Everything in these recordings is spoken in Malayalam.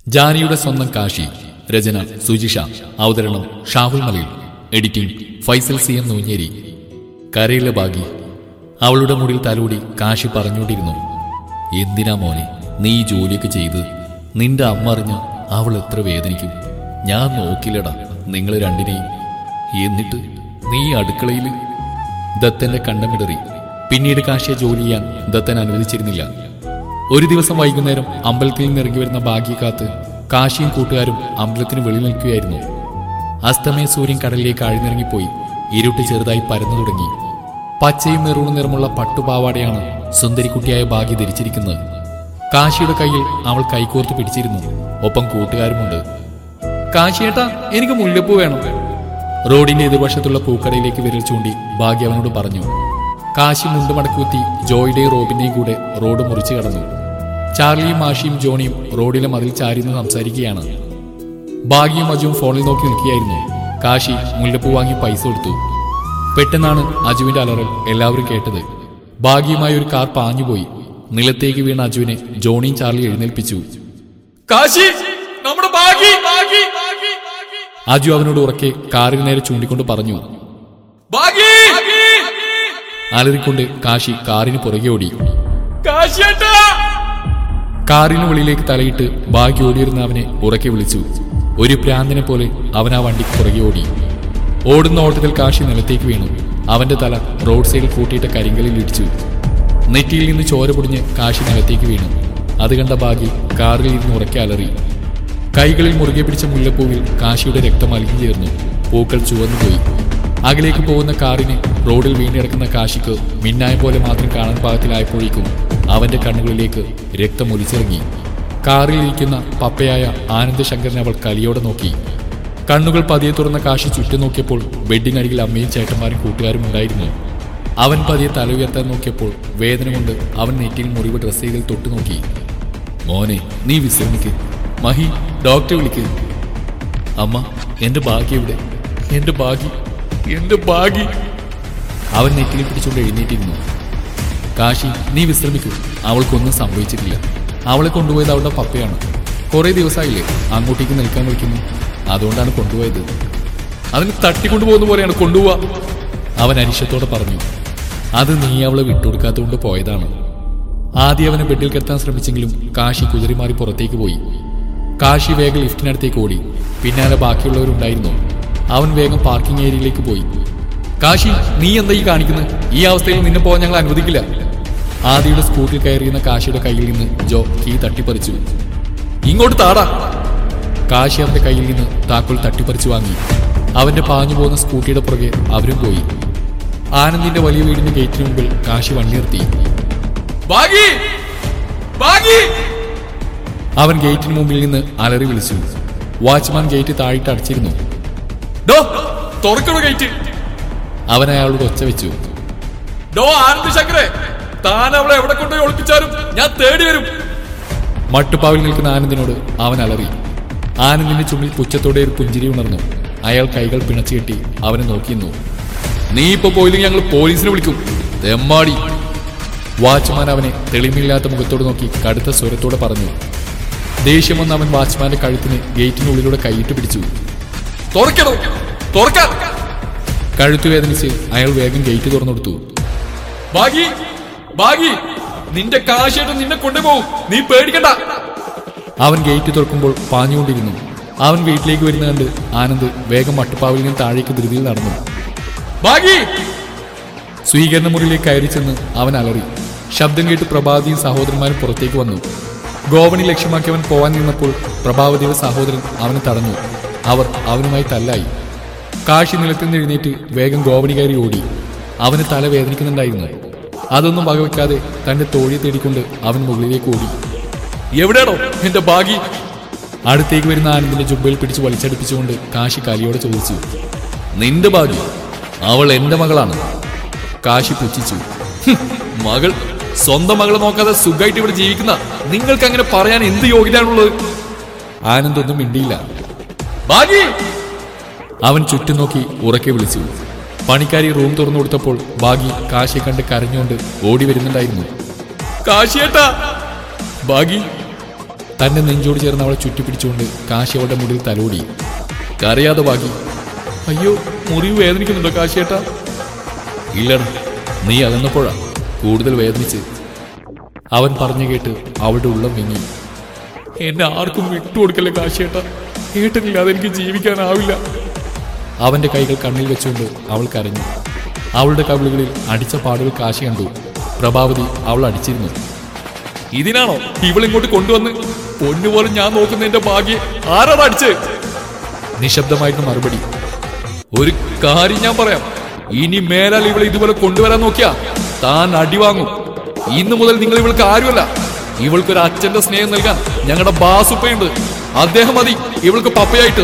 ജാനിയുടെ സ്വന്തം കാശി രചന സുജിഷ അവതരണം Shahul Malayil editing Faisal C M Noonjeri കരയിലെ ഭാഗി അവളുടെ മുടിയിൽ തലോടി കാശി പറഞ്ഞുകൊണ്ടിരുന്നു എന്തിനാ മോനെ നീ ഈ ജോലിയൊക്കെ ചെയ്ത് നിന്റെ അമ്മ അറിഞ്ഞ അവൾ എത്ര വേദനിക്കും ഞാൻ നോക്കില്ലടാ നിങ്ങൾ രണ്ടിനെയും എന്നിട്ട് നീ അടുക്കളയിൽ ദത്തന്റെ കണ്ടമിടറി പിന്നീട് കാശിയെ ജോലി ചെയ്യാൻ ദത്തൻ അനുവദിച്ചിരുന്നില്ല ഒരു ദിവസം വൈകുന്നേരം അമ്പലത്തിൽ നിന്ന് ഇറങ്ങി വരുന്ന ഭാഗ്യ കാത്ത് കാശിയും കൂട്ടുകാരും അമ്പലത്തിന് വെളി നിൽക്കുകയായിരുന്നു അസ്തമയ സൂര്യൻ കടലിലേക്ക് ആഴ്ന്നിറങ്ങിപ്പോയി ഇരുട്ട് ചെറുതായി പരന്നു തുടങ്ങി പച്ചയും മെറൂണും നിറമുള്ള പട്ടുപാവാടയാണ് സുന്ദരിക്കുട്ടിയായ ഭാഗ്യ ധരിച്ചിരിക്കുന്നത് കാശിയുടെ കയ്യിൽ അവൾ കൈകോർത്ത് പിടിച്ചിരുന്നു ഒപ്പം കൂട്ടുകാരുമുണ്ട് കാശിയേട്ടാ എനിക്ക് മുല്ലപ്പൂ വേണം റോഡിന്റെ എതിർവശത്തുള്ള പൂക്കടയിലേക്ക് വിരൽ ചൂണ്ടി ഭാഗ്യ അവനോട് പറഞ്ഞു കാശി മുണ്ട് മടക്കുത്തി ജോയിയുടെയും റോബിന്റെയും കൂടെ റോഡ് മുറിച്ചു കടന്നു ചാർലിയും മാഷിയും ജോണിയും റോഡിലെ മതിൽ ചാരിന്ന് സംസാരിക്കുകയാണ് ഭാഗ്യയും അജുവും ഫോണിൽ നോക്കി നിൽക്കുകയായിരുന്നു കാശി മുല്ലപ്പൂ വാങ്ങി പൈസ കൊടുത്തു പെട്ടെന്നാണ് അജുവിന്റെ അലറൽ എല്ലാവരും കേട്ടത് ഭാഗ്യമായി ഒരു കാർ പാഞ്ഞുപോയി നിലത്തേക്ക് വീണ അജുവിനെ ജോണിയും ചാർലി എഴുന്നേൽപ്പിച്ചു കാശി നമ്മുടെ ഭാഗ്യ അജു അവനോട് ഉറക്കെ കാറിന് നേരെ ചൂണ്ടിക്കൊണ്ട് പറഞ്ഞു അലറിക്കൊണ്ട് കാശി കാറിന് പുറകെ ഓടി കാറിന് വെളിയിലേക്ക് തലയിട്ട് ഭാഗ്യ ഓടിയിരുന്ന അവനെ ഉറക്കെ വിളിച്ചു ഒരു പ്രാന്തനെ പോലെ അവൻ ആ വണ്ടിക്ക് പുറകെ ഓടി ഓടുന്ന ഓട്ടത്തിൽ കാശി നിലത്തേക്ക് വീണു അവന്റെ തല റോഡ് സൈഡിൽ കൂട്ടിയിട്ട കരിങ്കലിൽ ഇടിച്ചു നെറ്റിയിൽ നിന്ന് ചോര പൊടിഞ്ഞ് കാശി നിലത്തേക്ക് വീണു അത് കണ്ട ഭാഗ്യ കാറിൽ ഇരുന്ന് ഉറക്കെ അലറി കൈകളിൽ മുറുകെ പിടിച്ച മുല്ലപ്പൂവിൽ കാശിയുടെ രക്തം അലിഞ്ഞു ചേർന്നു പൂക്കൾ ചുവന്നുപോയി അകലേക്ക് പോകുന്ന കാറിന് റോഡിൽ വീണിറക്കുന്ന കാശിക്ക് മിന്നായ പോലെ മാത്രം കാണാൻ പാകത്തിലായപ്പോഴേക്കും അവന്റെ കണ്ണുകളിലേക്ക് രക്തം ഒലിച്ചിറങ്ങി കാറിൽ ഇരിക്കുന്ന പപ്പയായ ആനന്ദശങ്കരനെ അവൾ കലിയോടെ നോക്കി കണ്ണുകൾ പതിയെ തുറന്ന കാശി ചുറ്റും നോക്കിയപ്പോൾ ബെഡിനരികിൽ അമ്മയും ചേട്ടന്മാരും കൂട്ടുകാരും ഉണ്ടായിരുന്നു അവൻ പതിയെ തല ഉയർത്താൻ നോക്കിയപ്പോൾ വേദന കൊണ്ട് അവൻ നെറ്റിയിൽ മുറിവ് ഡ്രസ് ചെയ്തിൽ തൊട്ടു നോക്കി മോനെ നീ വിശ്രമിക്ക് മഹി ഡോക്ടറെ വിളിക്ക് അമ്മ എന്റെ ഭാഗ്യം ഇവിടെ എന്റെ ഭാഗ്യം എന്റെ ഭാഗ്യം അവൻ നെറ്റിയിൽ പിടിച്ചുകൊണ്ട് എഴുന്നേറ്റിരുന്നു കാശി നീ വിശ്രമിക്കൂ അവൾക്കൊന്നും സംഭവിച്ചിട്ടില്ല അവളെ കൊണ്ടുപോയത് അവളുടെ പപ്പയാണ് കുറെ ദിവസമായില്ലേ അങ്ങോട്ടേക്ക് നിൽക്കാൻ വിളിക്കുന്നു അതുകൊണ്ടാണ് കൊണ്ടുപോയത് അതിന് തട്ടിക്കൊണ്ടുപോകുന്ന പോലെയാണ് കൊണ്ടുപോവാ അവൻ അരിശത്തോടെ പറഞ്ഞു അത് നീ അവളെ വിട്ടുകൊടുക്കാത്തതുകൊണ്ട് പോയതാണ് ആദ്യം അവനെ ബെഡിൽ കിടത്താൻ ശ്രമിച്ചെങ്കിലും കാശി കുതിരിമാറി പുറത്തേക്ക് പോയി കാശി വേഗം ലിഫ്റ്റിനടുത്തേക്ക് ഓടി പിന്നാലെ ബാക്കിയുള്ളവരുണ്ടായിരുന്നു അവൻ വേഗം പാർക്കിംഗ് ഏരിയയിലേക്ക് പോയി കാശി നീ എന്താ ഈ കാണിക്കുന്നത് ഈ അവസ്ഥയിൽ നിന്നെ പോകാൻ ഞങ്ങൾ അനുവദിക്കില്ല ആദിയുടെ സ്കൂട്ടിൽ കയറിയുന്ന കാശിയുടെ കയ്യിൽ നിന്ന് ജോ കീ തട്ടിപ്പറിച്ചു ഇങ്ങോട്ട് താടാ കാശി അവന്റെ കയ്യിൽ നിന്ന് താക്കോൽ തട്ടിപ്പറിച്ചു വാങ്ങി അവന്റെ പാഞ്ഞു പോകുന്ന സ്കൂട്ടിയുടെ പുറകെ അവരും പോയി ആനന്ദിന്റെ വലിയ വീടിന്റെ ഗേറ്റിന് മുമ്പിൽ കാശി വണ്ടി നിർത്തി അവൻ ഗേറ്റിന് മുമ്പിൽ നിന്ന് അലറി വിളിച്ചു വാച്ച്മാൻ ഗേറ്റ് താഴിട്ട് അടച്ചിരുന്നു ഡോ തുറക്കണോ ഗേറ്റ് അവൻ അയാളോട് ഒച്ച വെച്ചു ഡോ ആനന്ദ് ശങ്കരെ താൻ അവളെ എവിടെ കൊണ്ടുപോയി ഒളിപ്പിച്ചാലും ഞാൻ തേടി വരും മട്ടുപ്പാവിൽ നിൽക്കുന്ന ആനന്ദിനോട് അവൻ അലറി ആനന്ദിന്റെ ചുണ്ടിൽ പുച്ഛത്തോടെ ഒരു പുഞ്ചിരി ഉണർന്നു അയാൾ കൈകൾ പിണച്ചു കെട്ടി അവനെ നോക്കിയിരുന്നു നീ ഇപ്പൊ പോയില്ലെങ്കിൽ ഞങ്ങൾ പോലീസിനെ വിളിക്കും തെമ്മാടി വാച്ച്മാൻ അവനെ തെളിമില്ലാത്ത മുഖത്തോട് നോക്കി കടുത്ത സ്വരത്തോടെ പറഞ്ഞു ദേഷ്യം വന്ന് അവൻ വാച്ച്മാന്റെ കഴുത്തിന് ഗേറ്റിനുള്ളിലൂടെ കൈയിട്ട് പിടിച്ചു തുറക്കണോ തുറക്കാൻ കഴുത്തു വേദനിച്ച് അയാൾ വേഗം ഗേറ്റ് തുറന്നു കൊടുത്തു ഭാഗി ഭാഗി നിന്റെ കാശായിട്ട് നിന്നെ കൊണ്ടുപോകും നീ പേടിക്കണ്ട അവൻ ഗേറ്റ് തുറക്കുമ്പോൾ പാഞ്ഞുകൊണ്ടിരുന്നു അവൻ വീട്ടിലേക്ക് വരുന്ന കണ്ട് ആനന്ദ് വേഗം മട്ടുപ്പാവിൽ നിന്ന് താഴേക്ക് ധൃതിയിൽ നടന്നു ഭാഗി സ്വീകരണ മുറിയിലേക്ക് കയറി ചെന്ന് അവൻ അലറി ശബ്ദം കേട്ട് പ്രഭാവതിയും സഹോദരന്മാരും പുറത്തേക്ക് വന്നു ഗോവണി ലക്ഷ്യമാക്കി അവൻ പോവാൻ നിന്നപ്പോൾ പ്രഭാവതിയുടെ സഹോദരൻ അവനെ തടഞ്ഞു അവർ അവനുമായി തല്ലായി കാശി നിലത്തിൽ നിന്ന് എഴുന്നേറ്റ് വേഗം ഗോവണി കയറി ഓടി അവന് തല വേദനിക്കുന്നുണ്ടായിരുന്നു അതൊന്നും വകവെക്കാതെ തന്റെ തോഴിയെ തേടിക്കൊണ്ട് അവൻ മുകളിലേക്ക് ഓടി എവിടെയാണോ എന്റെ ഭാഗി അടുത്തേക്ക് വരുന്ന ആനന്ദിന്റെ ജുബയിൽ പിടിച്ച് വലിച്ചടിപ്പിച്ചുകൊണ്ട് കാശി കലിയോടെ ചോദിച്ചു നിന്റെ ഭാഗ്യം അവൾ എന്റെ മകളാണ് കാശി പുച്ഛിച്ചു "ഹും, മകൾ സ്വന്തം മകളെ നോക്കാതെ സുഖമായിട്ട് ഇവിടെ ജീവിക്കുന്ന നിങ്ങൾക്ക് അങ്ങനെ പറയാൻ എന്ത് യോഗ്യതയാണുള്ളത് ആനന്ദൊന്നും മിണ്ടിയില്ല ഭാഗ്യ അവൻ ചുറ്റും നോക്കി ഉറക്കെ വിളിച്ചു പണിക്കാരി റൂം തുറന്നു കൊടുത്തപ്പോൾ ഭാഗി കാശിയെ കണ്ട് കരഞ്ഞുകൊണ്ട് ഓടി വരുന്നുണ്ടായിരുന്നു കാശിയേട്ടാ ഭാഗി തന്റെ നെഞ്ചോട് ചേർന്ന് അവളെ ചുറ്റിപ്പിടിച്ചുകൊണ്ട് കാശി അവളുടെ മുടിൽ തലോടി കരയാതെ ബാക്കി അയ്യോ മുറിവ് വേദനിക്കുന്നുണ്ടോ കാശിയേട്ടാ ഇല്ലടാ നീ അകന്നപ്പോഴാ കൂടുതൽ വേദനിച്ച് അവൻ പറഞ്ഞു കേട്ട് അവളുടെ ഉള്ളം വിങ്ങി എന്നെ ആർക്കും വിട്ടുകൊടുക്കല്ലേ കാശിയേട്ടാ ഏട്ടനില്ലാതെ എനിക്ക് ജീവിക്കാനാവില്ല അവന്റെ കൈകൾ കണ്ണിൽ വെച്ചുകൊണ്ട് അവൾ കരഞ്ഞു അവളുടെ കവിളുകളിൽ അടിച്ച പാടുകൾ കാശി കണ്ടു പ്രഭാവതി അവൾ അടിച്ചിരുന്നു ഇതിനാണോ ഇവളിങ്ങോട്ട് കൊണ്ടുവന്ന് പൊന്നുപോലെ ഞാൻ നോക്കുന്ന എന്റെ ഭാഗ്യം ആരാണ് അടിച്ച് നിശബ്ദമായിരുന്നു മറുപടി ഒരു കാര്യം ഞാൻ പറയാം ഇനി മേലാൽ ഇവളെ ഇതുപോലെ കൊണ്ടുവരാൻ നോക്കിയാ താൻ അടി വാങ്ങും ഇന്നു മുതൽ നിങ്ങൾ ഇവൾക്ക് ആരുമല്ല ഇവൾക്കൊരു അച്ഛന്റെ സ്നേഹം നൽകാൻ ഞങ്ങളുടെ ബാസുപ്പയുണ്ട് അദ്ദേഹം മതി ഇവൾക്ക് പപ്പയായിട്ട്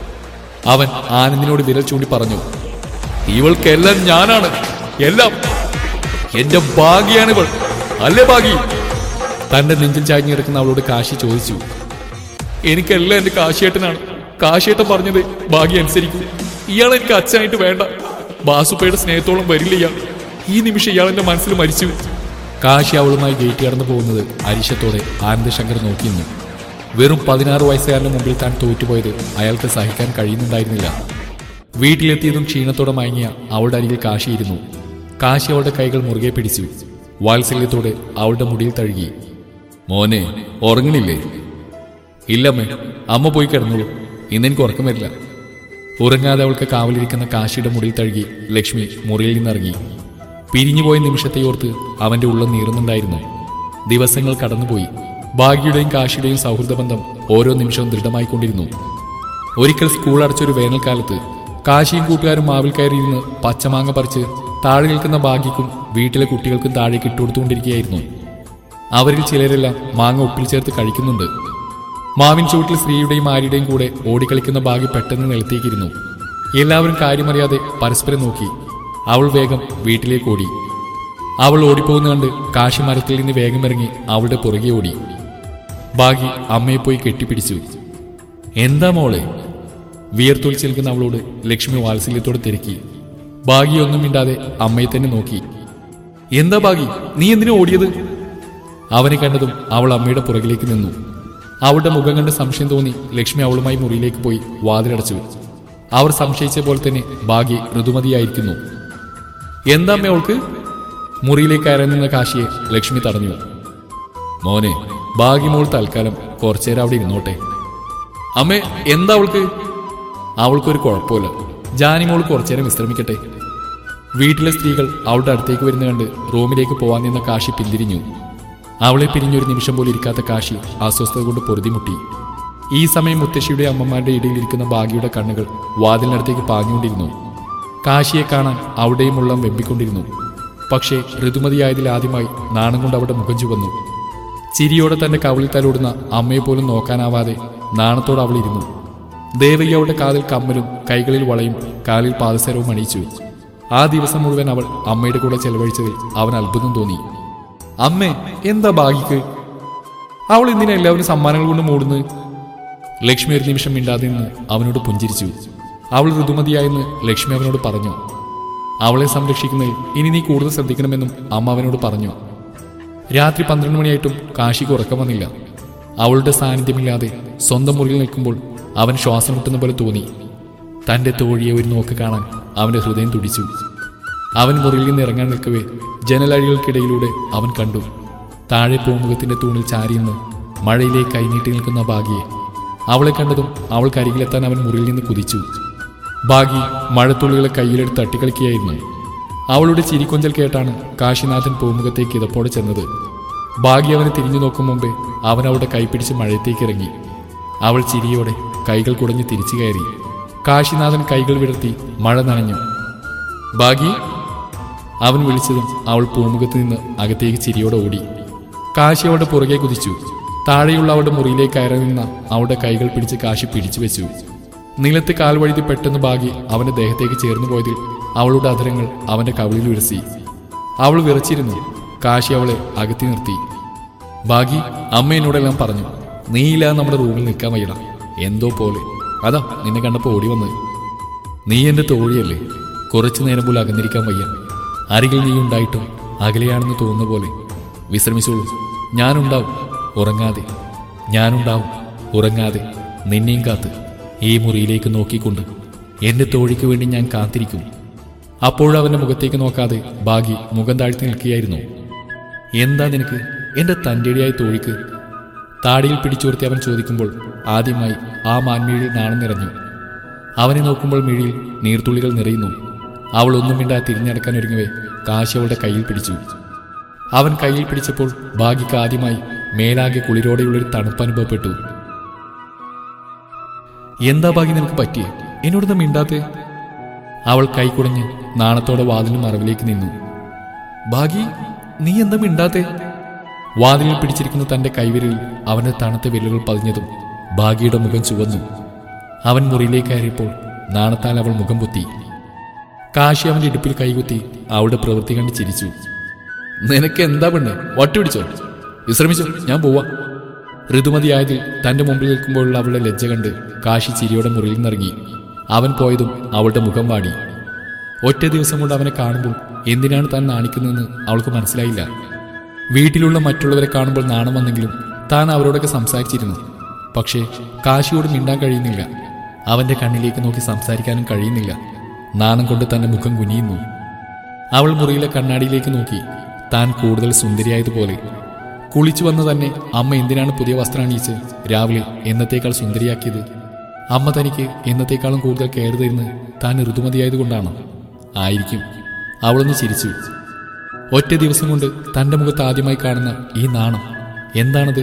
അവൻ ആനന്ദിനോട് വിരൽ ചൂണ്ടി പറഞ്ഞു ഇവൾക്കെല്ലാം ഞാനാണ് എല്ലാം എന്റെ ഭാഗ്യാണിവൾ അല്ലേ ഭാഗി തന്റെ നെഞ്ചിൽ ചാഞ്ഞു കിടക്കുന്ന അവളോട് കാശി ചോദിച്ചു എനിക്കെല്ലാം എന്റെ കാശിയേട്ടനാണ് കാശിയേട്ടൻ പറഞ്ഞത് ഭാഗ്യം അനുസരിക്കും ഇയാൾ എനിക്ക് അച്ഛനായിട്ട് വേണ്ട ബാസുപ്പയുടെ സ്നേഹത്തോളം വരില്ല ഇയാൾ ഈ നിമിഷം ഇയാൾ എന്റെ മനസ്സിൽ മരിച്ചു കാശി അവളുമായി ഗേറ്റ് കടന്നു പോകുന്നത് അരിശത്തോടെ ആനന്ദശങ്കർ നോക്കിയിരുന്നു വെറും പതിനാറ് വയസ്സുകാരന്റെ മുമ്പിൽ താൻ തോറ്റുപോയത് അയാൾക്ക് സഹിക്കാൻ കഴിയുന്നുണ്ടായിരുന്നില്ല വീട്ടിലെത്തിയതും ക്ഷീണത്തോടെ മയങ്ങിയ അവളുടെ അരികിൽ കാശിയിരുന്നു കാശി അവളുടെ കൈകൾ മുറുകെ പിടിച്ചു വാത്സല്യത്തോടെ അവളുടെ മുടിയിൽ തഴുകി മോനെ ഉറങ്ങണില്ലേ ഇല്ലമ്മേ അമ്മ പോയി കിടന്നോളൂ ഇന്നെനിക്ക് ഉറക്കം വരില്ല ഉറങ്ങാതെ അവൾക്ക് കാവലിരിക്കുന്ന കാശിയുടെ മുടിയിൽ തഴുകി ലക്ഷ്മി മുറിയിൽ നിന്നിറങ്ങി പിരിഞ്ഞുപോയ നിമിഷത്തെ ഓർത്ത് അവന്റെ ഉള്ളം നീറുന്നുണ്ടായിരുന്നു ദിവസങ്ങൾ കടന്നുപോയി ഭാഗ്യയുടെയും കാശിയുടെയും സൗഹൃദ ബന്ധം ഓരോ നിമിഷവും ദൃഢമായിക്കൊണ്ടിരുന്നു ഒരിക്കൽ സ്കൂൾ അടച്ചൊരു വേനൽക്കാലത്ത് കാശിയും കൂട്ടുകാരും മാവിൽ കയറിയിരുന്ന് പച്ചമാങ്ങ പറിച്ച് താഴെ നിൽക്കുന്ന ഭാഗ്യക്കും വീട്ടിലെ കുട്ടികൾക്കും താഴേക്ക് ഇട്ടുകൊടുത്തുകൊണ്ടിരിക്കുകയായിരുന്നു അവരിൽ ചിലരെല്ലാം മാങ്ങ ഉപ്പിൽ ചേർത്ത് കഴിക്കുന്നുണ്ട് മാവിൻ ചുവട്ടിൽ സ്ത്രീയുടെയും ആര്യയുടെയും കൂടെ ഓടിക്കളിക്കുന്ന ഭാഗ്യ പെട്ടെന്ന് നിലത്തേക്കിരുന്നു എല്ലാവരും കാര്യമറിയാതെ പരസ്പരം നോക്കി അവൾ വേഗം വീട്ടിലേക്ക് ഓടി അവൾ ഓടിപ്പോകുന്ന കണ്ട് കാശി മരത്തിൽ നിന്ന് വേഗം ഇറങ്ങി അവളുടെ പുറകെ ഓടി ഭാഗ്യ അമ്മയെ പോയി കെട്ടിപ്പിടിച്ചു എന്താ മോളെ വിയർത്തൊളിച്ച് നിൽക്കുന്ന അവളോട് ലക്ഷ്മി വാത്സല്യത്തോടെ തിരക്കി ഭാഗ്യ ഒന്നും മിണ്ടാതെ അമ്മയെ തന്നെ നോക്കി എന്താ ഭാഗ്യ നീ എന്തിനു ഓടിയത് അവനെ കണ്ടതും അവൾ അമ്മയുടെ പുറകിലേക്ക് നിന്നു അവളുടെ മുഖം കണ്ട് സംശയം തോന്നി ലക്ഷ്മി അവളുമായി മുറിയിലേക്ക് പോയി വാതിലടച്ചു അവർ സംശയിച്ച പോലെ തന്നെ ഭാഗ്യ ഋതുമതിയായിരിക്കുന്നു എന്താ അമ്മ അവൾക്ക് മുറിയിലേക്ക് കയറി നിന്ന കാശിയെ ലക്ഷ്മി തടഞ്ഞു മോനെ ഭാഗ്യമോൾ തൽക്കാലം കുറച്ചേരം അവിടെ ഇരുന്നോട്ടെ അമ്മേ എന്താ അവൾക്ക് അവൾക്കൊരു കുഴപ്പമില്ല ജാനിമോൾ കുറച്ചേരം വിശ്രമിക്കട്ടെ വീട്ടിലെ സ്ത്രീകൾ അവളുടെ അടുത്തേക്ക് വരുന്ന കണ്ട് റൂമിലേക്ക് പോവാൻ നിന്ന കാശി പിന്തിരിഞ്ഞു അവളെ പിരിഞ്ഞൊരു നിമിഷം പോലും ഇരിക്കാത്ത കാശി അസ്വസ്ഥത കൊണ്ട് പൊറുതിമുട്ടി ഈ സമയം മുത്തശ്ശിയുടെ അമ്മമാരുടെ ഇടയിൽ ഇരിക്കുന്ന ഭാഗ്യയുടെ കണ്ണുകൾ വാതിലിനടുത്തേക്ക് പാഞ്ഞുകൊണ്ടിരുന്നു കാശിയെ കാണാൻ അവിടെയും ഉള്ളം വെമ്പിക്കൊണ്ടിരുന്നു പക്ഷേ ഋതുമതിയായതിൽ ആദ്യമായി നാണം കൊണ്ട് അവിടെ മുഖം ചുവന്നു ചിരിയോടെ തന്റെ കവിളിൽ തലോടുന്ന അമ്മയെ പോലും നോക്കാനാവാതെ നാണത്തോടെ അവൾ ഇരുന്നു ദേവകി അവളുടെ കാതിൽ കമ്മലും കൈകളിൽ വളയും കാലിൽ പാദസരവും അണിയിച്ചു ആ ദിവസം മുഴുവൻ അവൾ അമ്മയുടെ കൂടെ ചെലവഴിച്ചതിൽ അവൻ അത്ഭുതം തോന്നി അമ്മേ എന്താ ഭാഗ്യക്ക് അവൾ എന്തിനാ എല്ലാവരും സമ്മാനങ്ങൾ കൊണ്ട് മൂടുന്നത് ലക്ഷ്മി ഒരു നിമിഷം മിണ്ടാതെ നിന്ന് അവനോട് പുഞ്ചിരിച്ചു അവൾ ഋതുമതിയായെന്ന് ലക്ഷ്മി അവനോട് പറഞ്ഞു അവളെ സംരക്ഷിക്കുന്നതിൽ ഇനി നീ കൂടുതൽ ശ്രദ്ധിക്കണമെന്നും അമ്മ അവനോട് പറഞ്ഞു രാത്രി പന്ത്രണ്ട് മണിയായിട്ടും കാശിക്ക് ഉറക്കം വന്നില്ല അവളുടെ സാന്നിധ്യമില്ലാതെ സ്വന്തം മുറിയിൽ നിൽക്കുമ്പോൾ അവൻ ശ്വാസം മുട്ടുന്ന പോലെ തോന്നി തന്റെ തോഴിയെ ഒരു നോക്ക് കാണാൻ അവന്റെ ഹൃദയം തുടിച്ചു അവൻ മുറിയിൽ നിന്ന് ഇറങ്ങാൻ നിൽക്കവേ ജനലഴികൾക്കിടയിലൂടെ അവൻ കണ്ടു താഴെ പൂമുഖത്തിന്റെ തൂണിൽ ചാരിയുന്ന് മഴയിലേക്ക് കൈനീട്ടി നിൽക്കുന്ന ഭാഗ്യയെ അവളെ കണ്ടതും അവൾ കരികിലെത്താൻ അവൻ മുറിയിൽ നിന്ന് കുതിച്ചു ഭാഗി മഴത്തുള്ളികളെ കയ്യിലെടുത്ത് തട്ടിക്കളിക്കുകയായിരുന്നു അവളുടെ ചിരിക്കൊഞ്ചൽ കേട്ടാണ് കാശിനാഥൻ പൂമുഖത്തേക്ക് ഇതപ്പോടെ ചെന്നത് ഭാഗ്യ അവനെ തിരിഞ്ഞു നോക്കും മുമ്പേ അവൻ അവളുടെ കൈപിടിച്ച് മഴയത്തേക്ക് ഇറങ്ങി അവൾ ചിരിയോടെ കൈകൾ കുടഞ്ഞ് തിരിച്ചു കയറി കാശിനാഥൻ കൈകൾ വിടർത്തി മഴ നനഞ്ഞു ഭാഗി അവൻ വിളിച്ചതും അവൾ പൂമുഖത്ത് നിന്ന് അകത്തേക്ക് ചിരിയോടെ ഓടി കാശി അവളുടെ പുറകെ കുതിച്ചു താഴെയുള്ള അവളുടെ മുറിയിലേക്ക് കയറി നിന്ന അവളുടെ കൈകൾ പിടിച്ച് കാശി പിടിച്ചു വെച്ചു നിലത്ത് കാൽ വഴുതി പെട്ടെന്ന് ഭാഗി അവന്റെ ദേഹത്തേക്ക് ചേർന്നു പോയതിൽ അവളുടെ അധരങ്ങൾ അവന്റെ കവിളിൽ ഉരസി അവൾ വിറച്ചിരുന്നു കാശി അവളെ അകത്തി നിർത്തി ഭാഗി അമ്മ എന്നോടെല്ലാം പറഞ്ഞു നീയില്ലാതെ നമ്മുടെ റൂമിൽ നിൽക്കാൻ വയ്യട എന്തോ പോലെ അതാ നിന്നെ കണ്ടപ്പോൾ ഓടി വന്ന് നീ എന്റെ തോഴിയല്ലേ കുറച്ചു നേരം പോലും അകന്നിരിക്കാൻ വയ്യ അരികിൽ നീ ഉണ്ടായിട്ടും അകലെയാണെന്ന് തോന്നുന്ന പോലെ വിശ്രമിച്ചോളൂ ഞാനുണ്ടാവും ഉറങ്ങാതെ ഞാനുണ്ടാവും ഉറങ്ങാതെ നിന്നെയും കാത്ത് ഈ മുറിയിലേക്ക് നോക്കിക്കൊണ്ട് എന്റെ തോഴിക്ക് വേണ്ടി ഞാൻ കാത്തിരിക്കും അപ്പോഴവന്റെ മുഖത്തേക്ക് നോക്കാതെ ഭാഗി മുഖം താഴ്ത്തി നിൽക്കുകയായിരുന്നു എന്താ നിനക്ക് എന്റെ തന്റെടിയായ തോഴിക്ക് താടിയിൽ പിടിച്ചുയർത്തി അവൻ ചോദിക്കുമ്പോൾ ആദ്യമായി ആ മാൻമിഴിയിൽ നാണം നിറഞ്ഞു അവനെ നോക്കുമ്പോൾ മിഴിയിൽ നീർത്തുള്ളികൾ നിറയുന്നു അവൾ ഒന്നും മിണ്ടാ തിരിഞ്ഞടക്കാൻ ഒരുങ്ങവേ കാശി അവളുടെ കയ്യിൽ പിടിച്ചു അവൻ കയ്യിൽ പിടിച്ചപ്പോൾ ഭാഗ്യക്ക് ആദ്യമായി മേലാകെ കുളിരോടെയുള്ളൊരു തണുപ്പ് അനുഭവപ്പെട്ടു എന്താ ഭാഗ്യം നിനക്ക് പറ്റിയേ എന്നോടൊന്ന് മിണ്ടാത്തേ അവൾ കൈ കുടഞ്ഞ് നാണത്തോടെ വാതിലും മറവിലേക്ക് നിന്നു ഭാഗി നീ എന്താ മിണ്ടാത്തേ വാതിലിൽ പിടിച്ചിരിക്കുന്ന തന്റെ കൈവിരലിൽ അവന്റെ തണുത്ത വിരലുകൾ പതിഞ്ഞതും ഭാഗിയുടെ മുഖം ചുവന്നു അവൻ മുറിയിലേക്ക് കയറിയപ്പോൾ നാണത്താൽ അവൾ മുഖം പൊത്തി കാശി അവന്റെ ഇടുപ്പിൽ കൈകുത്തി അവളുടെ പ്രവൃത്തി കണ്ട് ചിരിച്ചു നിനക്ക് എന്താ പെണ്ണ് വട്ടി പിടിച്ചോ വിശ്രമിച്ചോ ഞാൻ പോവാ ഋതുമതിയായതിൽ തന്റെ മുമ്പിൽ നിൽക്കുമ്പോഴുള്ള അവളുടെ ലജ്ജ കണ്ട് കാശി ചിരിയോടെ മുറിയിൽ നിന്നിറങ്ങി അവൻ പോയതും അവളുടെ മുഖം വാടി ഒറ്റ ദിവസം കൊണ്ട് അവനെ കാണുമ്പോൾ എന്തിനാണ് താൻ നാണിക്കുന്നതെന്ന് അവൾക്ക് മനസ്സിലായില്ല വീട്ടിലുള്ള മറ്റുള്ളവരെ കാണുമ്പോൾ നാണം വന്നെങ്കിലും താൻ അവരോടൊക്കെ സംസാരിച്ചിരുന്നു പക്ഷേ കാശിയോട് മിണ്ടാൻ കഴിയുന്നില്ല അവന്റെ കണ്ണിലേക്ക് നോക്കി സംസാരിക്കാനും കഴിയുന്നില്ല നാണം കൊണ്ട് തന്റെ മുഖം കുനിയുന്നു അവൾ മുറിയിലെ കണ്ണാടിയിലേക്ക് നോക്കി താൻ കൂടുതൽ സുന്ദരിയായതുപോലെ കുളിച്ചു വന്ന് തന്നെ അമ്മ എന്തിനാണ് പുതിയ വസ്ത്രം അണിയിച്ച് രാവിലെ എന്നത്തേക്കാൾ സുന്ദരിയാക്കിയത് അമ്മ തനിക്ക് എന്നത്തേക്കാളും കൂടുതൽ കെയർ തരുന്നത് താൻ ഋതുമതിയായതുകൊണ്ടാണ് ആയിരിക്കും അവളൊന്ന് ചിരിച്ചു ഒറ്റ ദിവസം കൊണ്ട് തന്റെ മുഖത്ത് ആദ്യമായി കാണുന്ന ഈ നാണം എന്താണത്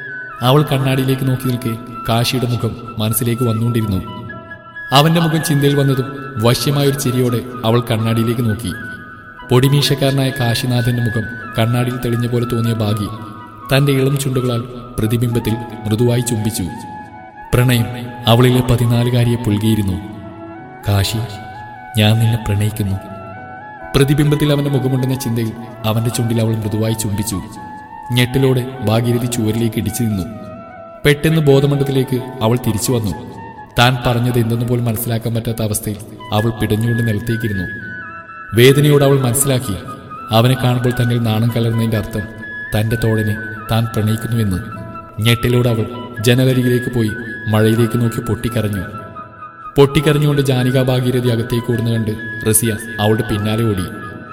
അവൾ കണ്ണാടിയിലേക്ക് നോക്കി നിൽക്കെ കാശിയുടെ മുഖം മനസ്സിലേക്ക് വന്നുകൊണ്ടിരുന്നു അവന്റെ മുഖം ചിന്തയിൽ വന്നതും വശ്യമായൊരു ചിരിയോടെ അവൾ കണ്ണാടിയിലേക്ക് നോക്കി പൊടിമീശക്കാരനായ കാശിനാഥന്റെ മുഖം കണ്ണാടിയിൽ തെളിഞ്ഞ പോലെ തോന്നിയ ഭാഗി തന്റെ ഇളം ചുണ്ടുകളാൽ പ്രതിബിംബത്തിൽ മൃദുവായി ചുംബിച്ചു പ്രണയം അവളിലെ പതിനാലുകാരിയെ പുൽകിയിരുന്നു കാശി ഞാൻ നിന്നെ പ്രണയിക്കുന്നു പ്രതിബിംബത്തിൽ അവന്റെ മുഖമുണ്ടെന്ന ചിന്തയിൽ അവന്റെ ചുണ്ടിൽ അവൾ മൃദുവായി ചുംബിച്ചു ഞെട്ടിലോടെ ഭാഗീരഥി ചുവരിലേക്ക് ഇടിച്ചു നിന്നു പെട്ടെന്ന് ബോധമണ്ഡലത്തിലേക്ക് അവൾ തിരിച്ചു വന്നു താൻ പറഞ്ഞത് എന്തെന്ന് പോലും മനസ്സിലാക്കാൻ പറ്റാത്ത അവസ്ഥയിൽ അവൾ പിടഞ്ഞുകൊണ്ട് നിലത്തേക്കിരുന്നു വേദനയോട് അവൾ മനസ്സിലാക്കി അവനെ കാണുമ്പോൾ തന്നിൽ നാണം കലർന്നതിന്റെ അർത്ഥം തന്റെ തോഴനെ താൻ പ്രണയിക്കുന്നുവെന്ന് ഞെട്ടിലൂടെ അവൾ ജനലരികിലേക്ക് പോയി മഴയിലേക്ക് നോക്കി പൊട്ടിക്കരഞ്ഞു പൊട്ടിക്കരഞ്ഞുകൊണ്ട് ജാനിക ഭാഗീരഥി അകത്തേക്ക് ഓടുന്ന കണ്ട് റസിയ അവളുടെ പിന്നാലെ ഓടി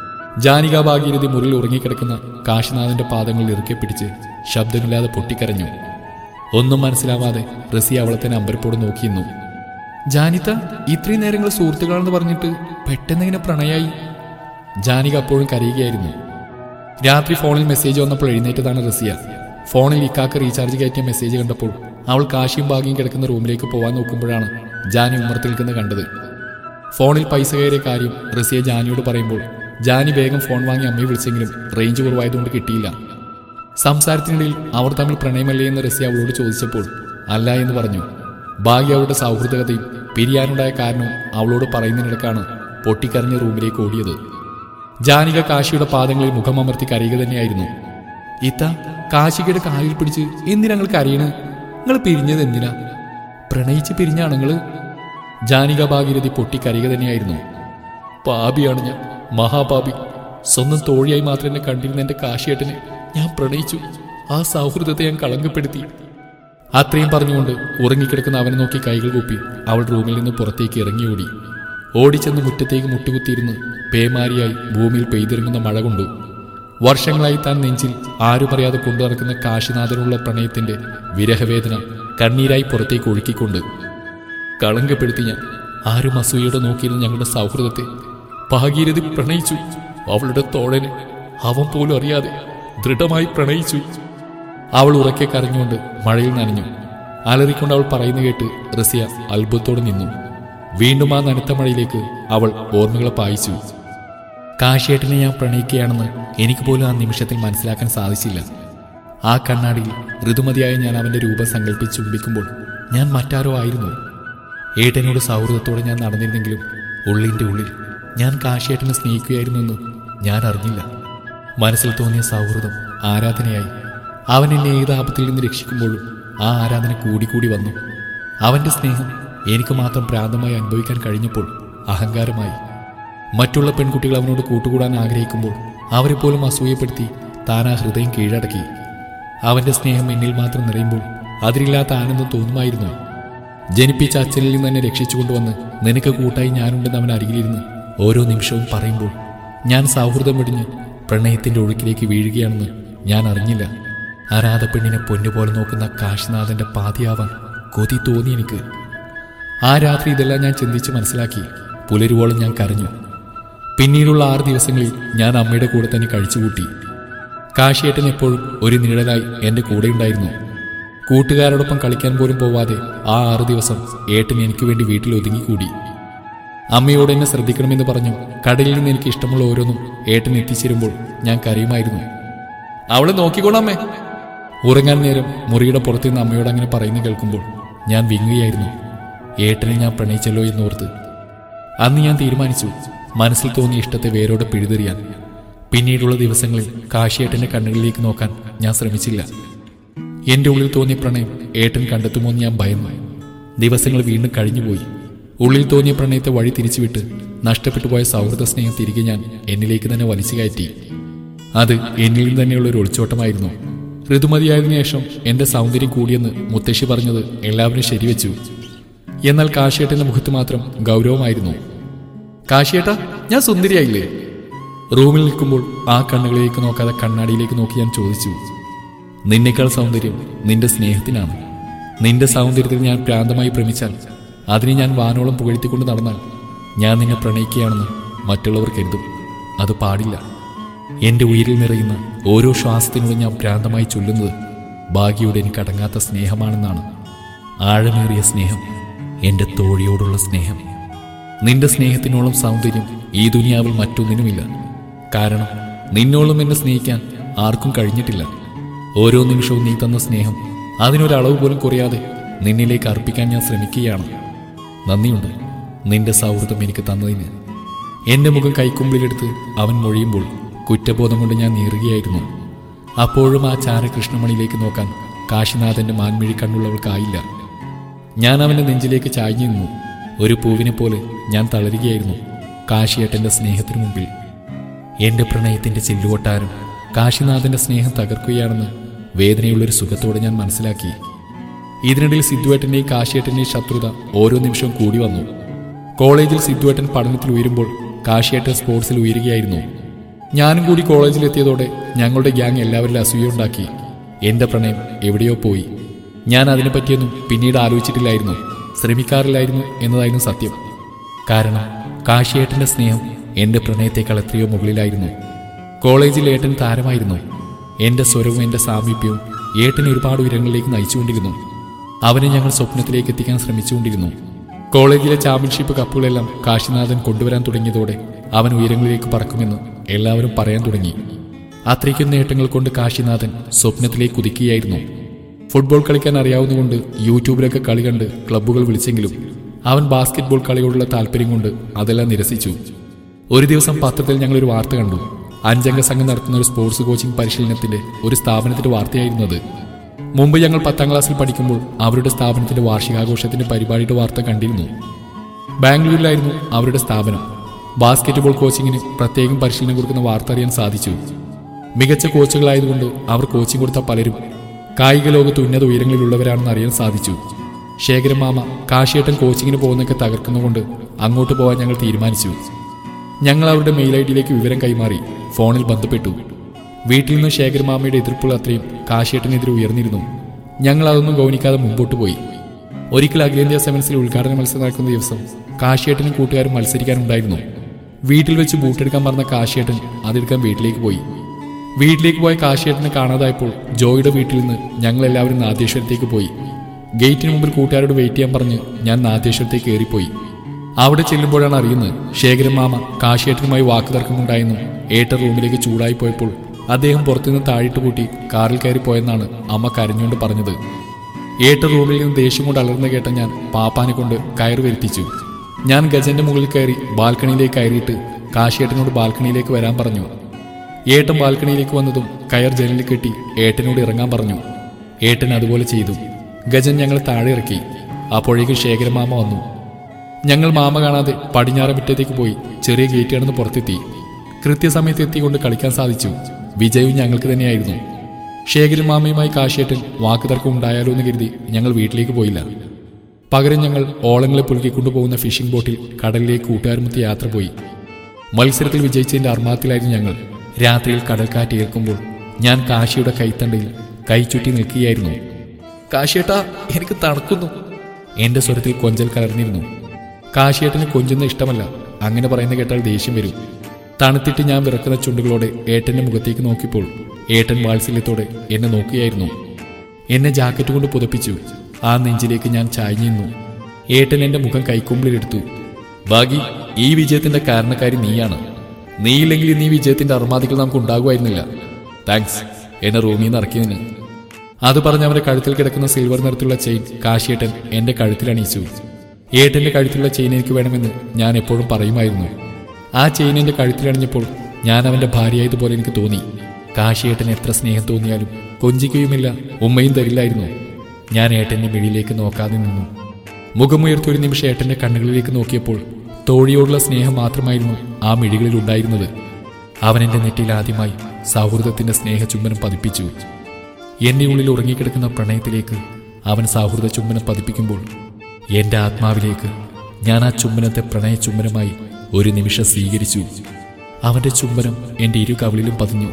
ജാനിക ഭാഗീരഥി മുറിയിൽ ഉറങ്ങിക്കിടക്കുന്ന കാശിനാഥന്റെ പാദങ്ങളിൽ ഇറുക്കെ പിടിച്ച് ശബ്ദമില്ലാതെ പൊട്ടിക്കരഞ്ഞു ഒന്നും മനസ്സിലാവാതെ റസിയ അവളെ തന്നെ അമ്പരപ്പോട് നോക്കിയിരുന്നു ജാനിത ഇത്രയും നേരങ്ങൾ സുഹൃത്തുക്കളാണെന്ന് പറഞ്ഞിട്ട് പെട്ടെന്ന് ഇങ്ങനെ പ്രണയായി ജാനിക അപ്പോഴും കരയുകയായിരുന്നു രാത്രി ഫോണിൽ മെസ്സേജ് വന്നപ്പോൾ എഴുന്നേറ്റതാണ് റസിയ ഫോണിൽ ഇക്കാക്ക് റീചാർജ് കയറ്റിയ മെസ്സേജ് കണ്ടപ്പോൾ അവൾ കാശിയും ഭാഗ്യം കിടക്കുന്ന റൂമിലേക്ക് പോകാൻ നോക്കുമ്പോഴാണ് ജാനി ഉമ്മർത്ത് നിൽക്കുന്നത് കണ്ടത് ഫോണിൽ പൈസ കയറിയ കാര്യം റസിയ ജാനിയോട് പറയുമ്പോൾ ജാനി വേഗം ഫോൺ വാങ്ങി അമ്മയെ വിളിച്ചെങ്കിലും റേഞ്ച് കുറവായതുകൊണ്ട് കിട്ടിയില്ല സംസാരത്തിനിടയിൽ അവർ തമ്മിൽ പ്രണയമല്ലേ എന്ന് റസിയ അവളോട് ചോദിച്ചപ്പോൾ അല്ല എന്ന് പറഞ്ഞു ഭാഗ്യ അവളുടെ സൗഹൃദകതയും പിരിയാനുണ്ടായ കാരണവും അവളോട് പറയുന്നതിനിടക്കാണ് പൊട്ടിക്കരഞ്ഞ റൂമിലേക്ക് ഓടിയത് ജാനിക കാശിയുടെ പാദങ്ങളിൽ മുഖമമർത്തി കരയുക തന്നെയായിരുന്നു ഇത്ത കാശികയുടെ കാലിൽ പിടിച്ച് എന്തിനാ നിങ്ങൾ കരയണ് നിങ്ങൾ പിരിഞ്ഞത് എന്തിനാ പ്രണയിച്ച് പിരിഞ്ഞാണ് നിങ്ങള് ജാനിക ഭാഗീരഥി പൊട്ടിക്കരയുക തന്നെയായിരുന്നു പാപിയാണ് ഞാൻ മഹാപാപി സ്വന്തം തോഴിയായി മാത്രം എന്നെ കണ്ടിരുന്ന എന്റെ കാശിയേട്ടനെ ഞാൻ പ്രണയിച്ചു ആ സൗഹൃദത്തെ ഞാൻ കളങ്കപ്പെടുത്തി അത്രയും പറഞ്ഞുകൊണ്ട് ഉറങ്ങിക്കിടക്കുന്ന അവനെ നോക്കി കൈകൾ കൂപ്പി അവൾ റൂമിൽ നിന്ന് പുറത്തേക്ക് ഇറങ്ങിയോടി ഓടിച്ചെന്ന് മുറ്റത്തേക്ക് മുട്ടുകുത്തിയിരുന്ന് പേമാരിയായി ഭൂമിയിൽ പെയ്തിറങ്ങുന്ന മഴ കൊണ്ടു വർഷങ്ങളായി താൻ നെഞ്ചിൽ ആരും അറിയാതെ കൊണ്ടു നടക്കുന്ന കാശിനാഥനുള്ള പ്രണയത്തിന്റെ വിരഹവേദന കണ്ണീരായി പുറത്തേക്ക് ഒഴുക്കിക്കൊണ്ട് കളങ്കപ്പെടുത്തി ഞാൻ ആരും അസൂയയോടെ നോക്കിയിരുന്ന ഞങ്ങളുടെ സൗഹൃദത്തെ ഭാഗീരഥി പ്രണയിച്ചു അവളുടെ തോഴനെ അവൻ പോലും അറിയാതെ ദൃഢമായി പ്രണയിച്ചു അവൾ ഉറക്കെ കരഞ്ഞുകൊണ്ട് മഴയിൽ നനഞ്ഞു അലറിക്കൊണ്ട് അവൾ പറയുന്ന കേട്ട് റസിയ അത്ഭുതത്തോടെ നിന്നു വീണ്ടും ആ നനുത്ത മഴയിലേക്ക് അവൾ ഓർമ്മകളെ പായിച്ചു കാശിയേട്ടനെ ഞാൻ പ്രണയിക്കുകയാണെന്ന് എനിക്ക് പോലും ആ നിമിഷത്തിൽ മനസ്സിലാക്കാൻ സാധിച്ചില്ല ആ കണ്ണാടിയിൽ ഋതുമതിയായ ഞാൻ അവന്റെ രൂപം സങ്കല്പിച്ച് ചുംബിക്കുമ്പോൾ ഞാൻ മറ്റാരോ ആയിരുന്നു ഏട്ടനോട് സൗഹൃദത്തോടെ ഞാൻ നടന്നിരുന്നെങ്കിലും ഉള്ളിന്റെ ഉള്ളിൽ ഞാൻ കാശിയേട്ടനെ സ്നേഹിക്കുകയായിരുന്നെന്ന് ഞാൻ അറിഞ്ഞില്ല മനസ്സിൽ തോന്നിയ സൗഹൃദം ആരാധനയായി അവൻ എന്നെ ഏത് ആപത്തിൽ നിന്ന് രക്ഷിക്കുമ്പോഴും ആ ആരാധന കൂടിക്കൂടി വന്നു അവന്റെ സ്നേഹം എനിക്ക് മാത്രം പ്രാന്തമായി അനുഭവിക്കാൻ കഴിഞ്ഞപ്പോൾ അഹങ്കാരമായി മറ്റുള്ള പെൺകുട്ടികൾ അവനോട് കൂട്ടുകൂടാൻ ആഗ്രഹിക്കുമ്പോൾ അവരെ പോലും അസൂയപ്പെടുത്തി താൻ ആ ഹൃദയം കീഴടക്കി അവന്റെ സ്നേഹം എന്നിൽ മാത്രം നിറയുമ്പോൾ അതിലില്ലാത്ത ആനന്ദം തോന്നുമായിരുന്നു ജനിപ്പിച്ച അച്ഛനിൽ നിന്ന് തന്നെ രക്ഷിച്ചു കൊണ്ടുവന്ന് നിനക്ക് കൂട്ടായി ഞാനുണ്ടെന്ന് അവൻ അരികിലിരുന്ന് ഓരോ നിമിഷവും പറയുമ്പോൾ ഞാൻ സൗഹൃദം വെടിഞ്ഞ് പ്രണയത്തിന്റെ ഒഴുക്കിലേക്ക് വീഴുകയാണെന്ന് ഞാൻ അറിഞ്ഞില്ല ആരാധ പെണ്ണിനെ പൊന്നുപോലെ നോക്കുന്ന കാശിനാഥന്റെ പാതിയാവാൻ കൊതി തോന്നി എനിക്ക് ആ രാത്രി ഇതെല്ലാം ഞാൻ ചിന്തിച്ച് മനസ്സിലാക്കി പുലരുവോളം ഞാൻ കരഞ്ഞു പിന്നീടുള്ള ആറ് ദിവസങ്ങളിൽ ഞാൻ അമ്മയുടെ കൂടെ തന്നെ കഴിച്ചുകൂട്ടി കാശിയേട്ടൻ എപ്പോഴും ഒരു നിഴലായി എൻ്റെ കൂടെയുണ്ടായിരുന്നു കൂട്ടുകാരോടൊപ്പം കളിക്കാൻ പോലും പോവാതെ ആ ആറു ദിവസം ഏട്ടൻ എനിക്ക് വേണ്ടി വീട്ടിൽ ഒതുങ്ങിക്കൂടി അമ്മയോട് എന്നെ ശ്രദ്ധിക്കണമെന്ന് പറഞ്ഞു കടലിൽ നിന്ന് എനിക്ക് ഇഷ്ടമുള്ള ഓരോന്നും ഏട്ടൻ എത്തിച്ചേരുമ്പോൾ ഞാൻ കരയുമായിരുന്നു അവളെ നോക്കിക്കോളാമേ ഉറങ്ങാൻ നേരം മുറിയുടെ പുറത്തുനിന്ന് അമ്മയോട് അങ്ങനെ പറയുന്നത് കേൾക്കുമ്പോൾ ഞാൻ വിങ്ങുകയായിരുന്നു ഏട്ടനെ ഞാൻ പ്രണയിച്ചല്ലോ എന്നോർത്ത് അന്ന് ഞാൻ തീരുമാനിച്ചു മനസ്സിൽ തോന്നിയ ഇഷ്ടത്തെ വേരോടെ പിഴുതെറിയാൻ പിന്നീടുള്ള ദിവസങ്ങളിൽ കാശിയേട്ടന്റെ കണ്ണുകളിലേക്ക് നോക്കാൻ ഞാൻ ശ്രമിച്ചില്ല എന്റെ ഉള്ളിൽ തോന്നിയ പ്രണയം ഏട്ടൻ കണ്ടെത്തുമോ എന്ന് ഞാൻ ഭയന്നു ദിവസങ്ങൾ വീണ്ടും കഴിഞ്ഞുപോയി ഉള്ളിൽ തോന്നിയ പ്രണയത്തെ വഴി തിരിച്ചുവിട്ട് നഷ്ടപ്പെട്ടു പോയ സൗഹൃദ സ്നേഹം തിരികെ ഞാൻ എന്നിലേക്ക് തന്നെ വലിച്ചു കയറ്റി അത് എന്നിൽ നിന്ന് തന്നെയുള്ള ഒരു ഒളിച്ചോട്ടമായിരുന്നു ഋതുമതിയായതിനു ശേഷം എന്റെ സൗന്ദര്യം കൂടിയെന്ന് മുത്തശ്ശി പറഞ്ഞത് എല്ലാവരും ശരിവെച്ചു എന്നാൽ കാശിയേട്ടന്റെ മുഖത്ത് മാത്രം ഗൗരവമായിരുന്നു കാശിയേട്ട ഞാൻ സുന്ദരിയായില്ലേ റൂമിൽ നിൽക്കുമ്പോൾ ആ കണ്ണുകളിലേക്ക് നോക്കാതെ കണ്ണാടിയിലേക്ക് നോക്കി ഞാൻ ചോദിച്ചു നിന്നേക്കാൾ സൗന്ദര്യം നിന്റെ സ്നേഹത്തിനാണ് നിന്റെ സൗന്ദര്യത്തിൽ ഞാൻ പ്രാന്തമായി ഭ്രമിച്ചാൽ അതിനെ ഞാൻ വാനോളം പുകഴ്ത്തിക്കൊണ്ട് നടന്നാൽ ഞാൻ നിന്നെ പ്രണയിക്കുകയാണെന്ന് മറ്റുള്ളവർ കരുതും അത് പാടില്ല എന്റെ ഉയിരിൽ നിറയുന്ന ഓരോ ശ്വാസത്തിനോടും ഞാൻ പ്രാന്തമായി ചൊല്ലുന്നത് ഭാഗ്യയുടെ എനിക്ക് അടങ്ങാത്ത സ്നേഹമാണെന്നാണ് ആഴമേറിയ സ്നേഹം എന്റെ തോഴിയോടുള്ള സ്നേഹം നിന്റെ സ്നേഹത്തിനോളം സൗന്ദര്യം ഈ ദുനിയാവിൽ മറ്റൊന്നിനുമില്ല കാരണം നിന്നോളം എന്നെ സ്നേഹിക്കാൻ ആർക്കും കഴിഞ്ഞിട്ടില്ല ഓരോ നിമിഷവും നീ തന്ന സ്നേഹം അതിനൊരളവ് പോലും കുറയാതെ നിന്നിലേക്ക് അർപ്പിക്കാൻ ഞാൻ ശ്രമിക്കുകയാണ് നന്ദിയുണ്ട് നിന്റെ സൗഹൃദം എനിക്ക് തന്നതിന് എന്റെ മുഖം കൈക്കുമ്പിളിലെടുത്ത് അവൻ മൊഴിയുമ്പോൾ കുറ്റബോധം കൊണ്ട് ഞാൻ നീറുകയായിരുന്നു അപ്പോഴും ആ ചാരകൃഷ്ണമണിയിലേക്ക് നോക്കാൻ കാശിനാഥന്റെ മാൻമിഴി കണ്ണുള്ളവൾക്കായില്ല ഞാൻ അവന്റെ നെഞ്ചിലേക്ക് ചായ്ഞ്ഞു നിന്നു ഒരു പൂവിനെ പോലെ ഞാൻ തളരുകയായിരുന്നു കാശിയേട്ടന്റെ സ്നേഹത്തിനു മുമ്പിൽ എന്റെ പ്രണയത്തിന്റെ ചെല്ലുകൊട്ടാരം കാശിനാഥന്റെ സ്നേഹം തകർക്കുകയാണെന്ന് വേദനയുള്ളൊരു സുഖത്തോടെ ഞാൻ മനസ്സിലാക്കി ഇതിനിടയിൽ സിദ്ധുവേട്ടന്റെയും കാശിയേട്ടന്റെയും ശത്രുത ഓരോ നിമിഷവും കൂടി വന്നു കോളേജിൽ സിദ്ധുവേട്ടൻ പഠനത്തിൽ ഉയരുമ്പോൾ കാശിയേട്ടൻ സ്പോർട്സിൽ ഉയരുകയായിരുന്നു ഞാനും കൂടി കോളേജിൽ എത്തിയതോടെ ഞങ്ങളുടെ ഗ്യാങ് എല്ലാവരിലും അസൂയുണ്ടാക്കി എന്റെ പ്രണയം എവിടെയോ പോയി ഞാൻ അതിനെപ്പറ്റിയൊന്നും പിന്നീട് ആലോചിച്ചിട്ടില്ലായിരുന്നു ശ്രമിക്കാറില്ലായിരുന്നു എന്നതായിരുന്നു സത്യം കാരണം കാശിയേട്ടന്റെ സ്നേഹം എന്റെ പ്രണയത്തെക്കാൾ എത്രയോ മുകളിലായിരുന്നു കോളേജിൽ ഏട്ടൻ താരമായിരുന്നു എന്റെ സ്വരവും എന്റെ സാമീപ്യവും ഏട്ടനെ ഒരുപാട് ഉയരങ്ങളിലേക്ക് നയിച്ചുകൊണ്ടിരുന്നു അവനെ ഞങ്ങൾ സ്വപ്നത്തിലേക്ക് എത്തിക്കാൻ ശ്രമിച്ചുകൊണ്ടിരുന്നു കോളേജിലെ ചാമ്പ്യൻഷിപ്പ് കപ്പുകളെല്ലാം കാശിനാഥൻ കൊണ്ടുവരാൻ തുടങ്ങിയതോടെ അവൻ ഉയരങ്ങളിലേക്ക് പറക്കുമെന്ന് എല്ലാവരും പറയാൻ തുടങ്ങി അത്രയ്ക്കും നേട്ടങ്ങൾ കൊണ്ട് കാശിനാഥൻ സ്വപ്നത്തിലേക്ക് കുതിക്കുകയായിരുന്നു ഫുട്ബോൾ കളിക്കാൻ അറിയാവുന്നതുകൊണ്ട് യൂട്യൂബിലൊക്കെ കളി കണ്ട് ക്ലബ്ബുകൾ വിളിച്ചെങ്കിലും അവൻ ബാസ്കറ്റ്ബോൾ കളിയോടുള്ള താല്പര്യം കൊണ്ട് അതെല്ലാം നിരസിച്ചു ഒരു ദിവസം പത്രത്തിൽ ഞങ്ങൾ ഒരു വാർത്ത കണ്ടു അഞ്ചംഗ സംഘം നടത്തുന്ന ഒരു സ്പോർട്സ് കോച്ചിംഗ് പരിശീലനത്തിന്റെ ഒരു സ്ഥാപനത്തിന്റെ വാർത്തയായിരുന്നു അത് മുമ്പ് ഞങ്ങൾ പത്താം ക്ലാസ്സിൽ പഠിക്കുമ്പോൾ അവരുടെ സ്ഥാപനത്തിന്റെ വാർഷികാഘോഷത്തിന്റെ പരിപാടിയുടെ വാർത്ത കണ്ടിരുന്നു ബാംഗ്ലൂരിലായിരുന്നു അവരുടെ സ്ഥാപനം ബാസ്കറ്റ്ബോൾ കോച്ചിങ്ങിന് പ്രത്യേകം പരിശീലനം കൊടുക്കുന്ന വാർത്ത അറിയാൻ സാധിച്ചു മികച്ച കോച്ചുകളായതുകൊണ്ട് അവർ കോച്ചിങ് കൊടുത്ത പലരും കായിക ലോകത്ത് ഉന്നത ഉയരങ്ങളിലുള്ളവരാണെന്ന് അറിയാൻ സാധിച്ചു ശേഖരൻ മാമ കാശിയേട്ടൻ കോച്ചിങ്ങിന് പോകുന്നൊക്കെ തകർക്കുന്നതുകൊണ്ട് അങ്ങോട്ട് പോകാൻ ഞങ്ങൾ തീരുമാനിച്ചു ഞങ്ങൾ അവരുടെ മെയിൽ ഐ ഡിയിലേക്ക് വിവരം കൈമാറി ഫോണിൽ ബന്ധപ്പെട്ടു വീട്ടിൽ നിന്ന് ശേഖർ മാമയുടെ എതിർപ്പുകൾ അത്രയും കാശിയേട്ടനെതിരെ ഉയർന്നിരുന്നു ഞങ്ങൾ അതൊന്നും ഗൗനിക്കാതെ മുമ്പോട്ട് പോയി ഒരിക്കൽ അഖിലേന്ത്യാ സെവൻസിൽ ഉദ്ഘാടന മത്സരം നടക്കുന്ന ദിവസം കാശിയേട്ടനും കൂട്ടുകാരും മത്സരിക്കാനുണ്ടായിരുന്നു വീട്ടിൽ വെച്ച് ബൂട്ടെടുക്കാൻ പറഞ്ഞ കാശിയേട്ടൻ അതെടുക്കാൻ വീട്ടിലേക്ക് പോയി വീട്ടിലേക്ക് പോയ കാശിയേട്ടനെ കാണാതായപ്പോൾ ജോയിയുടെ വീട്ടിൽ നിന്ന് ഞങ്ങൾ എല്ലാവരും നാദ്യേശ്വരത്തേക്ക് പോയി ഗേറ്റിന് മുമ്പിൽ കൂട്ടുകാരോട് വെയിറ്റ് ചെയ്യാൻ പറഞ്ഞ് ഞാൻ നാദ്യേശ്വരത്തേക്ക് കയറിപ്പോയി അവിടെ ചെല്ലുമ്പോഴാണ് അറിയുന്നത് ശേഖരൻ മാമ കാശിയേട്ടനുമായി വാക്ക് തർക്കമുണ്ടായെന്നും ഏട്ട റൂമിലേക്ക് ചൂടായി പോയപ്പോൾ അദ്ദേഹം പുറത്തുനിന്ന് താഴിട്ട് കൂട്ടി കാറിൽ കയറി പോയെന്നാണ് അമ്മ കരഞ്ഞുകൊണ്ട് പറഞ്ഞത് ഏട്ട റൂമിൽ നിന്ന് ദേഷ്യം കൊണ്ട് അലർന്ന് കേട്ട ഞാൻ പാപ്പാനെ കൊണ്ട് കയറ് വരുത്തിച്ചു ഞാൻ ഗജന്റെ മുകളിൽ കയറി ബാൽക്കണിയിലേക്ക് കയറിയിട്ട് കാശിയേട്ടനോട് ബാൽക്കണിയിലേക്ക് വരാൻ പറഞ്ഞു ഏട്ടൻ ബാൽക്കണിയിലേക്ക് വന്നതും കയർ ജനലിൽ കെട്ടി ഏട്ടനോട് ഇറങ്ങാൻ പറഞ്ഞു ഏട്ടൻ അതുപോലെ ചെയ്തു ഗജൻ ഞങ്ങളെ താഴെ ഇറക്കി അപ്പോഴേക്കും ശേഖരമാമ വന്നു ഞങ്ങൾ മാമ കാണാതെ പടിഞ്ഞാറ മുറ്റത്തേക്ക് പോയി ചെറിയ ഗേറ്റ് കടന്ന് പുറത്തെത്തി കൃത്യസമയത്ത് എത്തിക്കൊണ്ട് കളിക്കാൻ സാധിച്ചു വിജയവും ഞങ്ങൾക്ക് തന്നെയായിരുന്നു ശേഖരൻ മാമയുമായി കാശിയേട്ടൻ വാക്കുതർക്കം ഉണ്ടായാലോ എന്ന് കരുതി ഞങ്ങൾ വീട്ടിലേക്ക് പോയില്ല പകരം ഞങ്ങൾ ഓളങ്ങളെ പുലുക്കിക്കൊണ്ടുപോകുന്ന ഫിഷിംഗ് ബോട്ടിൽ കടലിലേക്ക് കൂട്ടുകാരുമൊത്ത് യാത്ര പോയി മത്സരത്തിൽ വിജയിച്ചതിന്റെ അർമാത്തിലായിരുന്നു ഞങ്ങൾ രാത്രിയിൽ കടൽക്കാറ്റ് ഏൽക്കുമ്പോൾ ഞാൻ കാശിയുടെ കൈത്തണ്ടയിൽ കൈ ചുറ്റി നിൽക്കുകയായിരുന്നു കാശിയേട്ടാ എനിക്ക് തണുക്കുന്നു എന്റെ സ്വരത്തിൽ കൊഞ്ചൽ കലർന്നിരുന്നു കാശിയേട്ടന് കൊഞ്ചുന്ന ഇഷ്ടമല്ല അങ്ങനെ പറയുന്ന കേട്ടാൽ ദേഷ്യം വരും തണുത്തിട്ട് ഞാൻ വിറക്കുന്ന ചുണ്ടുകളോടെ ഏട്ടന്റെ മുഖത്തേക്ക് നോക്കിയപ്പോൾ ഏട്ടൻ വാത്സല്യത്തോടെ എന്നെ നോക്കുകയായിരുന്നു എന്നെ ജാക്കറ്റ് കൊണ്ട് പുതപ്പിച്ചു ആ നെഞ്ചിലേക്ക് ഞാൻ ചായഞ്ഞു നിന്നു ഏട്ടൻ എന്റെ മുഖം കൈക്കൊമ്പിലെടുത്തു ബാഗി ഈ വിജയത്തിന്റെ കാരണക്കാരി നീയാണ് നീയില്ലെങ്കിൽ ഇന്ന് ഈ വിജയത്തിന്റെ അർമാദികൾ നമുക്ക് ഉണ്ടാകുമായിരുന്നില്ല താങ്ക്സ് എന്നെ റൂമിൽ നിന്ന് ഇറക്കിയതിന് അത് പറഞ്ഞ് അവന്റെ കഴുത്തിൽ കിടക്കുന്ന സിൽവർ നിറത്തിലുള്ള ചെയിൻ കാശിയേട്ടൻ എന്റെ കഴുത്തിൽ അണിയിച്ചു ഏട്ടന്റെ കഴുത്തിലുള്ള ചെയിൻ എനിക്ക് വേണമെന്ന് ഞാൻ എപ്പോഴും പറയുമായിരുന്നു ആ ചെയിൻ എന്റെ കഴുത്തിലണിഞ്ഞപ്പോൾ ഞാൻ അവന്റെ ഭാര്യയായതുപോലെ എനിക്ക് തോന്നി കാശിയേട്ടൻ എത്ര സ്നേഹം തോന്നിയാലും കൊഞ്ചിക്കുകയുമില്ല ഉമ്മയും തരില്ലായിരുന്നു ഞാൻ ഏട്ടന്റെ മിഴിയിലേക്ക് നോക്കാതെ നിന്നു മുഖമുയർത്തി ഒരു നിമിഷം ഏട്ടന്റെ കണ്ണുകളിലേക്ക് നോക്കിയപ്പോൾ തോഴിയോടുള്ള സ്നേഹം മാത്രമായിരുന്നു ആ മിഴികളിൽ ഉണ്ടായിരുന്നത് അവൻ എന്റെ നെറ്റിയിൽ ആദ്യമായി സൗഹൃദത്തിന്റെ സ്നേഹചുംബനം പതിപ്പിച്ചു എന്റെ ഉള്ളിൽ ഉറങ്ങിക്കിടക്കുന്ന പ്രണയത്തിലേക്ക് അവൻ സൗഹൃദ ചുംബനം പതിപ്പിക്കുമ്പോൾ എന്റെ ആത്മാവിലേക്ക് ഞാൻ ആ ചുംബനത്തെ പ്രണയ ചുംബനമായി ഒരു നിമിഷം സ്വീകരിച്ചു അവന്റെ ചുംബനം എന്റെ ഇരു കവിളിലും പതിഞ്ഞു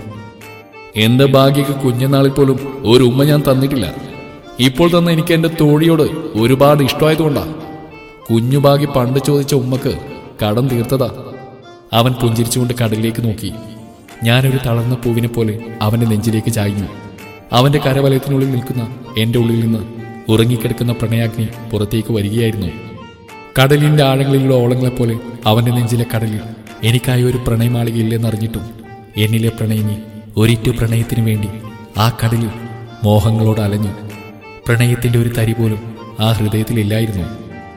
എന്റെ ഭാഗ്യക്ക് കുഞ്ഞനാളിൽ പോലും ഒരു ഉമ്മ ഞാൻ തന്നിട്ടില്ല ഇപ്പോൾ തന്ന എനിക്ക് എന്റെ തോഴിയോട് ഒരുപാട് ഇഷ്ടമായതുകൊണ്ടാ കുഞ്ഞു ഭാഗ്യ പണ്ട് ചോദിച്ച ഉമ്മക്ക് കടം തീർത്തതാ അവൻ പുഞ്ചിരിച്ചുകൊണ്ട് കടലിലേക്ക് നോക്കി ഞാനൊരു തളർന്ന പൂവിനെ പോലെ അവന്റെ നെഞ്ചിലേക്ക് ചായ്ഞ്ഞു അവന്റെ കരവലയത്തിനുള്ളിൽ നിൽക്കുന്ന എന്റെ ഉള്ളിൽ നിന്ന് ഉറങ്ങിക്കിടക്കുന്ന പ്രണയാഗ്നി പുറത്തേക്ക് വരികയായിരുന്നു കടലിന്റെ ആഴങ്ങളിലുള്ള ഓളങ്ങളെപ്പോലെ അവന്റെ നെഞ്ചിലെ കടലിൽ എനിക്കായി ഒരു പ്രണയമാളിക ഇല്ലെന്നറിഞ്ഞിട്ടും എന്നിലെ പ്രണയിനി ഒരിറ്റു പ്രണയത്തിനു വേണ്ടി ആ കടലിൽ മോഹങ്ങളോട് അലഞ്ഞു പ്രണയത്തിന്റെ ഒരു തരി പോലും ആ ഹൃദയത്തിലില്ലായിരുന്നു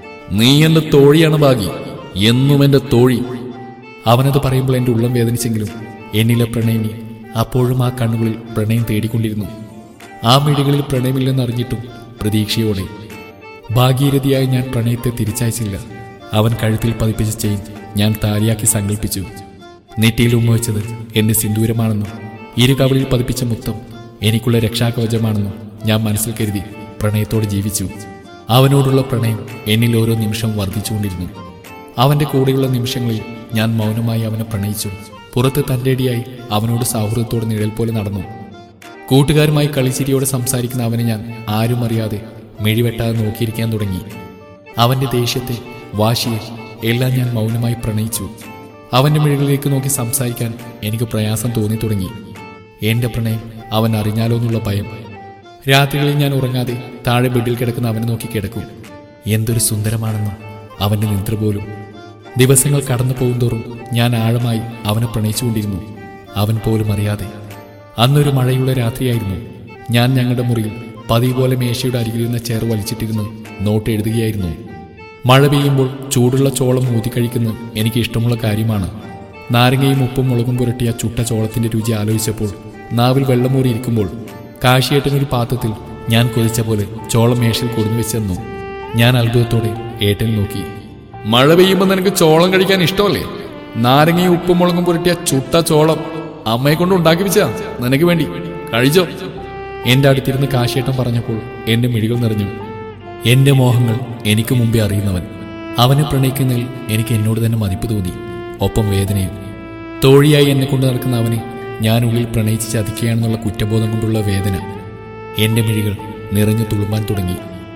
നീ എന്റെ തോഴിയാണ് ഭാഗി എന്നും എന്റെ തോഴി അവനത് പറയുമ്പോൾ എന്റെ ഉള്ളം വേദനിച്ചെങ്കിലും എന്നിലെ പ്രണയിനി അപ്പോഴും ആ കണ്ണുകളിൽ പ്രണയം തേടിക്കൊണ്ടിരുന്നു ആ മിഴികളിൽ പ്രണയമില്ലെന്നറിഞ്ഞിട്ടും പ്രതീക്ഷയോടെ ഭാഗീരഥിയായി ഞാൻ പ്രണയത്തെ തിരിച്ചയച്ചില്ല അവൻ കഴുത്തിൽ പതിപ്പിച്ച ചെയിൻ ഞാൻ താലിയാക്കി സങ്കല്പിച്ചു നെറ്റിയിൽ ഉമ്മവെച്ചത് എന്റെ സിന്ദൂരമാണെന്നും ഇരു കവളിൽ പതിപ്പിച്ച മുത്തം എനിക്കുള്ള രക്ഷാകവചമാണെന്നും ഞാൻ മനസ്സിൽ കരുതി പ്രണയത്തോടെ ജീവിച്ചു അവനോടുള്ള പ്രണയം എന്നിൽ ഓരോ നിമിഷവും വർദ്ധിച്ചുകൊണ്ടിരുന്നു അവന്റെ കൂടെയുള്ള നിമിഷങ്ങളിൽ ഞാൻ മൗനമായി അവനെ പ്രണയിച്ചു പുറത്ത് തന്റെ അടിയായി അവനോട് സൗഹൃദത്തോടെ നിഴൽ പോലെ നടന്നു കൂട്ടുകാരുമായി കളിച്ചിരിയോടെ സംസാരിക്കുന്ന അവനെ ഞാൻ ആരും അറിയാതെ മിഴിവെട്ടാതെ നോക്കിയിരിക്കാൻ തുടങ്ങി അവന്റെ ദേഷ്യത്തെ വാശിയെ എല്ലാം ഞാൻ മൗനമായി പ്രണയിച്ചു അവന്റെ മിഴികളിലേക്ക് നോക്കി സംസാരിക്കാൻ എനിക്ക് പ്രയാസം തോന്നി തുടങ്ങി എന്റെ പ്രണയം അവൻ അറിഞ്ഞാലോ എന്നുള്ള ഭയം രാത്രികളിൽ ഞാൻ ഉറങ്ങാതെ താഴെ ബെഡിൽ കിടക്കുന്ന അവനെ നോക്കി കിടക്കും എന്തൊരു സുന്ദരമാണെന്ന് അവന്റെ നിദ്ര പോലും ദിവസങ്ങൾ കടന്നു പോകുന്തോറും ഞാൻ ആഴമായി അവനെ പ്രണയിച്ചുകൊണ്ടിരുന്നു അവൻ പോലും അറിയാതെ അന്നൊരു മഴയുള്ള രാത്രിയായിരുന്നു ഞാൻ ഞങ്ങളുടെ മുറിയിൽ പതിവ് പോലെ മേശയുടെ അരികിലിരുന്ന ചെയർ വലിച്ചിട്ടിരുന്ന് നോട്ട് എഴുതുകയായിരുന്നു മഴ പെയ്യുമ്പോൾ ചൂടുള്ള ചോളം ഊതിക്കഴിക്കുന്ന എനിക്ക് ഇഷ്ടമുള്ള കാര്യമാണ് നാരങ്ങയും ഉപ്പും മുളകും പുരട്ടിയ ചുട്ട ചോളത്തിന്റെ രുചി ആലോചിച്ചപ്പോൾ നാവിൽ വെള്ളമൂറി ഇരിക്കുമ്പോൾ കാശിയേട്ടനൊരു പാത്രത്തിൽ ഞാൻ കൊതിച്ച പോലെ ചോളം മേശയിൽ കൊടുന്നു വെച്ചെന്നു ഞാൻ അത്ഭുതത്തോടെ ഏട്ടൻ നോക്കി മഴ പെയ്യുമ്പോൾ നിനക്ക് ചോളം കഴിക്കാൻ ഇഷ്ടമല്ലേ നാരങ്ങയും ഉപ്പും മുളകും പുരട്ടിയ ചുട്ട ചോളം അമ്മയെ കൊണ്ട് ഉണ്ടാക്കി വെച്ചാ നിനക്ക് വേണ്ടി കഴിച്ചോ എന്റെ അടുത്തിരുന്ന് കാശിയേട്ടൻ പറഞ്ഞപ്പോൾ എന്റെ മിഴികൾ നിറഞ്ഞു എന്റെ മോഹങ്ങൾ എനിക്ക് മുമ്പേ അറിയുന്നവൻ അവനെ പ്രണയിക്കുന്നതിൽ എനിക്ക് എന്നോട് തന്നെ മതിപ്പ് തോന്നി ഒപ്പം വേദനയും തോഴിയായി എന്നെ കൊണ്ട് നടക്കുന്ന അവനെ ഞാൻ ഉള്ളിൽ പ്രണയിച്ച് ചതിക്കുകയാണെന്നുള്ള കുറ്റബോധം കൊണ്ടുള്ള വേദന എന്റെ മിഴികൾ നിറഞ്ഞു തുളുമ്പാൻ തുടങ്ങി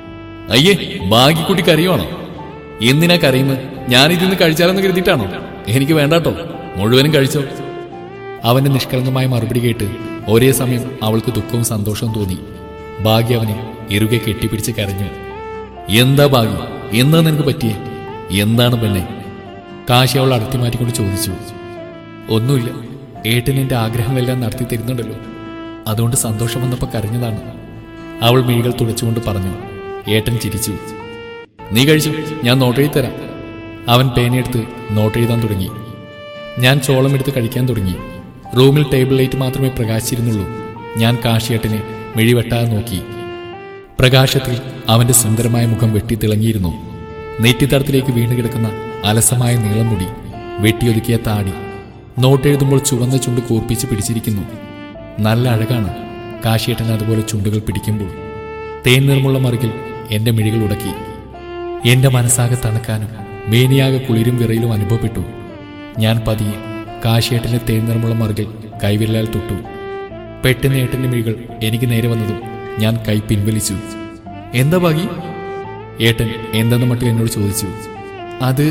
അയ്യേ ഭാഗ്യക്കുട്ടി കരയുവാണോ എന്തിനാ കരയുന്നത് ഞാൻ ഇതിന്ന് കഴിച്ചാലെന്ന് കരുതിയിട്ടാണോ എനിക്ക് വേണ്ടാട്ടോ മുഴുവനും കഴിച്ചോ അവന്റെ നിഷ്കളങ്കമായ മറുപടി കേട്ട് ഒരേ സമയം അവൾക്ക് ദുഃഖവും സന്തോഷവും തോന്നി ഭാഗ്യ അവനെ ഇറുകെ കെട്ടിപ്പിടിച്ച് കരഞ്ഞു എന്താ ഭാഗ്യം എന്താ നിനക്ക് പറ്റിയേ എന്താണ് പെണ്ണെ കാശി അവൾ അടുത്തി മാറ്റിക്കൊണ്ട് ചോദിച്ചു ഒന്നുമില്ല ഏട്ടൻ എന്റെ ആഗ്രഹങ്ങളെല്ലാം നടത്തി തരുന്നുണ്ടല്ലോ അതുകൊണ്ട് സന്തോഷം വന്നപ്പോൾ കരഞ്ഞതാണ് അവൾ മിഴികൾ തുടച്ചുകൊണ്ട് പറഞ്ഞു ഏട്ടൻ ചിരിച്ചു നീ കഴിച്ചു ഞാൻ നോട്ടെഴുതി തരാം അവൻ പേനയെടുത്ത് നോട്ടെഴുതാൻ തുടങ്ങി ഞാൻ ചോളം എടുത്ത് കഴിക്കാൻ തുടങ്ങി റൂമിൽ ടേബിൾ ലൈറ്റ് മാത്രമേ പ്രകാശിച്ചിരുന്നുള്ളൂ ഞാൻ കാശിയേട്ടനെ മിഴിവെട്ടാതെ നോക്കി പ്രകാശത്തിൽ അവന്റെ സുന്ദരമായ മുഖം വെട്ടിത്തിളങ്ങിയിരുന്നു നെറ്റിത്തടത്തിലേക്ക് വീണ് കിടക്കുന്ന അലസമായ നീളം മുടി വെട്ടിയൊതുക്കിയ താടി നോട്ടെഴുതുമ്പോൾ ചുവന്ന ചുണ്ട് കൂർപ്പിച്ച് പിടിച്ചിരിക്കുന്നു നല്ല അഴകാണ് കാശിയേട്ടൻ അതുപോലെ ചുണ്ടുകൾ പിടിക്കുമ്പോൾ തേൻ നിറമുള്ള മറുകിൽ എന്റെ മിഴികൾ ഉടക്കി എന്റെ മനസ്സാകെ തണുക്കാനും മേനിയാകെ കുളിരും വിറയിലും അനുഭവപ്പെട്ടു ഞാൻ പതിയെ കാശിയേട്ടന്റെ തേൻ നിറമുള്ള മറുകിൽ കൈവിരലാൽ തൊട്ടു പെട്ടെന്ന് ഏട്ടന്റെ മിഴികൾ എനിക്ക് നേരെ വന്നതും ഞാൻ കൈ പിൻവലിച്ചു എന്താ ഭാഗി ഏട്ടൻ എന്തെന്ന മട്ടിൽ എന്നോട് ചോദിച്ചു അത്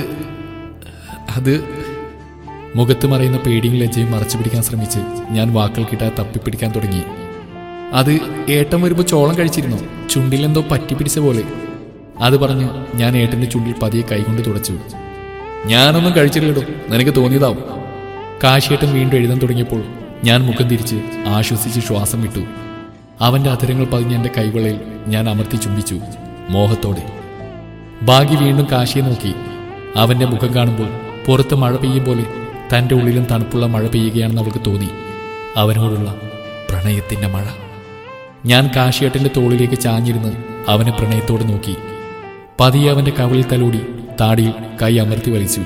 അത് മുഖത്ത് മറയുന്ന പേടിയും ലജ്ജയും മറച്ചു പിടിക്കാൻ ശ്രമിച്ച് ഞാൻ വാക്കുകൾ കിട്ടാതെ തപ്പിപ്പിടിക്കാൻ തുടങ്ങി അത് ഏട്ടൻ വരുമ്പോൾ ചോളം കഴിച്ചിരുന്നു ചുണ്ടിലെന്തോ പറ്റിപ്പിടിച്ച പോലെ അത് പറഞ്ഞ് ഞാൻ ഏട്ടന്റെ ചുണ്ടിൽ പതിയെ കൈകൊണ്ട് തുടച്ചു ഞാനൊന്നും കഴിച്ചില്ലടോ നിനക്ക് തോന്നിയതാവും കാശിയേട്ടൻ വീണ്ടും എഴുതാൻ തുടങ്ങിയപ്പോൾ ഞാൻ മുഖം തിരിച്ച് ആശ്വസിച്ച് ശ്വാസം വിട്ടു അവന്റെ അധരങ്ങൾ പതിഞ്ഞ എന്റെ കൈവളയിൽ ഞാൻ അമർത്തി ചുംബിച്ചു മോഹത്തോടെ ഭാഗ്യ വീണ്ടും കാശിയെ നോക്കി അവന്റെ മുഖം കാണുമ്പോൾ പുറത്ത് മഴ പെയ്യും പോലെ തന്റെ ഉള്ളിലും തണുപ്പുള്ള മഴ പെയ്യുകയാണെന്ന് അവൾക്ക് തോന്നി അവനോടുള്ള പ്രണയത്തിന്റെ മഴ ഞാൻ കാശിയേട്ടന്റെ തോളിലേക്ക് ചാഞ്ഞിരുന്ന് അവനെ പ്രണയത്തോടെ നോക്കി പതിയെ അവന്റെ കവിളിൽ തലോടി താടിയിൽ കൈ അമർത്തി വലിച്ചു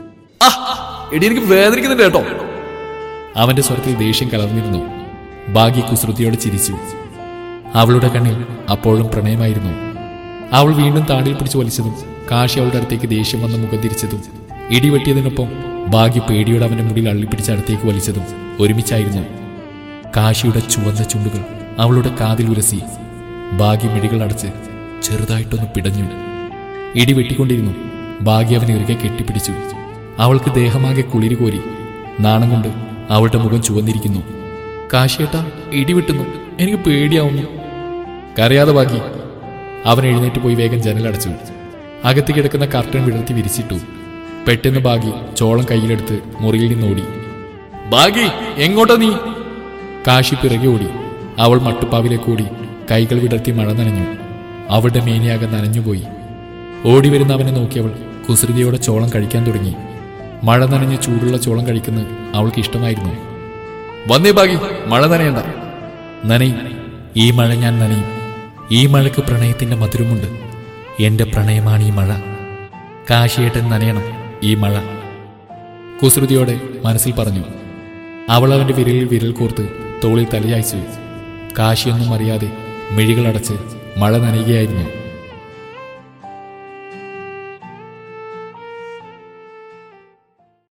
എടി എനിക്ക് വേദനിക്കുന്നുണ്ട് കേട്ടോ അവന്റെ സ്വരത്തിൽ ദേഷ്യം കലർന്നിരുന്നു ഭാഗ്യ കുസൃതിയോടെ ചിരിച്ചു അവളുടെ കണ്ണിൽ അപ്പോഴും പ്രണയമായിരുന്നു അവൾ വീണ്ടും താടിയിൽ പിടിച്ചു വലിച്ചതും കാശി അവളുടെ അടുത്തേക്ക് ദേഷ്യം വന്ന മുഖം തിരിച്ചതും ഇടിവെട്ടിയതിനൊപ്പം ഭാഗ്യ പേടിയോടെ അവന്റെ മുടിയിൽ അള്ളിപ്പിടിച്ച് അടുത്തേക്ക് വലിച്ചതും ഒരുമിച്ചായിരുന്നു കാശിയുടെ ചുവന്ന ചുണ്ടുകൾ അവളുടെ കാതിൽ ഉരസി ഭാഗ്യ മിടികൾ അടച്ച് ചെറുതായിട്ടൊന്ന് പിടഞ്ഞു ഇടി വെട്ടിക്കൊണ്ടിരുന്നു ഭാഗ്യ അവനെ ഇറുകെ കെട്ടിപ്പിടിച്ചു അവൾക്ക് ദേഹമാകെ കുളിര് കോരി നാണം കൊണ്ട് അവളുടെ മുഖം ചുവന്നിരിക്കുന്നു കാശിയേട്ട ഇടി വെട്ടുന്നു എനിക്ക് പേടിയാവുന്നു കരയാതെ ഭാഗ്യ അവൻ എഴുന്നേറ്റ് പോയി വേഗം ജനലടച്ചു അകത്ത് കിടക്കുന്ന കർട്ടൻ വിടർത്തി വിരിച്ചിട്ടു പെട്ടെന്ന് ഭാഗ്യ ചോളം കയ്യിലെടുത്ത് മുറിയിൽ നിന്നോടി ഭാഗ്യ എങ്ങോട്ടാ നീ കാശി പിറകെ ഓടി അവൾ മട്ടുപ്പാവിലേക്ക് ഓടി കൈകൾ വിടർത്തി മഴ നനഞ്ഞു അവളുടെ മേനിയാകെ നനഞ്ഞുപോയി ഓടി വരുന്ന അവനെ നോക്കിയവൾ കുസൃതിയോടെ ചോളം കഴിക്കാൻ തുടങ്ങി മഴ നനഞ്ഞ് ചൂടുള്ള ചോളം കഴിക്കുന്നത് അവൾക്ക് ഇഷ്ടമായിരുന്നു വന്നേ ബാഗി മഴ നനയണ്ട നനയും ഈ മഴ ഞാൻ നനയും ഈ മഴയ്ക്ക് പ്രണയത്തിന്റെ മധുരമുണ്ട് എന്റെ പ്രണയമാണ് ഈ മഴ കാശിയേട്ടൻ നനയണം ഈ മഴ കുസൃതിയോടെ മനസ്സിൽ പറഞ്ഞു അവൾ അവന്റെ വിരലിൽ വിരൽ കോർത്ത് തോളിൽ തലയായിച്ചു കാശിയൊന്നും അറിയാതെ മിഴികളടച്ച് മഴ നനയുകയായിരുന്നു